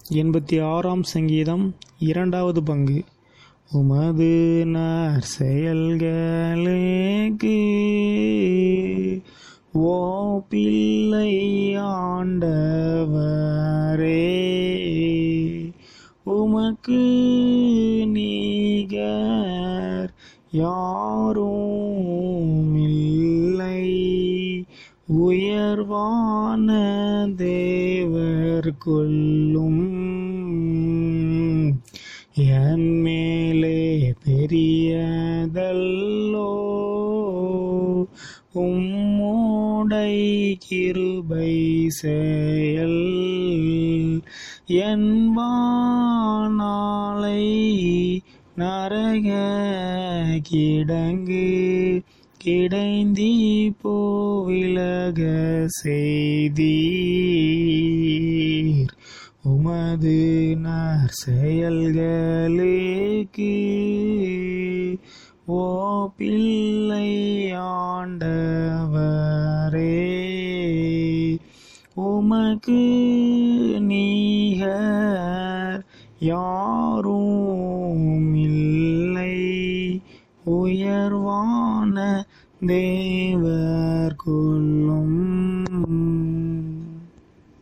எண்பத்தி ஆறாம் சங்கீதம் இரண்டாவது பங்கு உமது நற்செயல்களுக்கு ஓ பிள்ளை ஆண்டவரே உமக்கு நீகர் யாரும் இல்லை உயர்வான தேவர் கொல்லும் என் மேலே பெரியதல்லோ உம்மோடை கிருபை செயல் என் வானாலை நரக கிடங்கு கிடைந்தி போவிலக செய்தீர் உமது நற்செயல்களுக்கு ஓ பிள்ளை ஆண்டவரே உமக்கு நீகர் யாரும் இல்லை உயர்வான தேவர் கொல்லும்